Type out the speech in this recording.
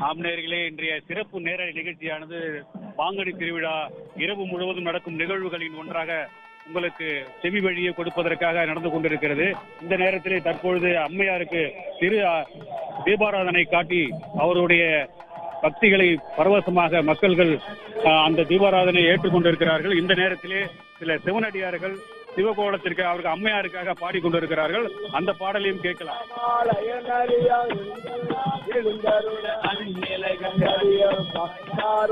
ஆம்நேயர்களே இன்றைய சிறப்பு நேரடி நிகழ்ச்சியானது பாங்கடி திருவிழா இரவு முழுவதும் நடக்கும் நிகழ்வுகளின் ஒன்றாக உங்களுக்கு செவி வழியை கொடுப்பதற்காக நடந்து கொண்டிருக்கிறது இந்த நேரத்திலே தற்பொழுது அம்மையாருக்கு திரு அ, தீபாராதனை காட்டி அவருடைய பக்திகளை பரவசமாக மக்கள்கள் அ, அந்த தீபாராதனை ஏற்றுக்கொண்டிருக்கிறார்கள் இந்த நேரத்திலே சில சிவனடியார்கள் சிவகோலத்திற்கு அவருக்கு அம்மையாருக்காக பாடிக்கொண்டிருக்கிறார்கள் அந்த பாடலையும் கேட்கலாம் எழுந்தருள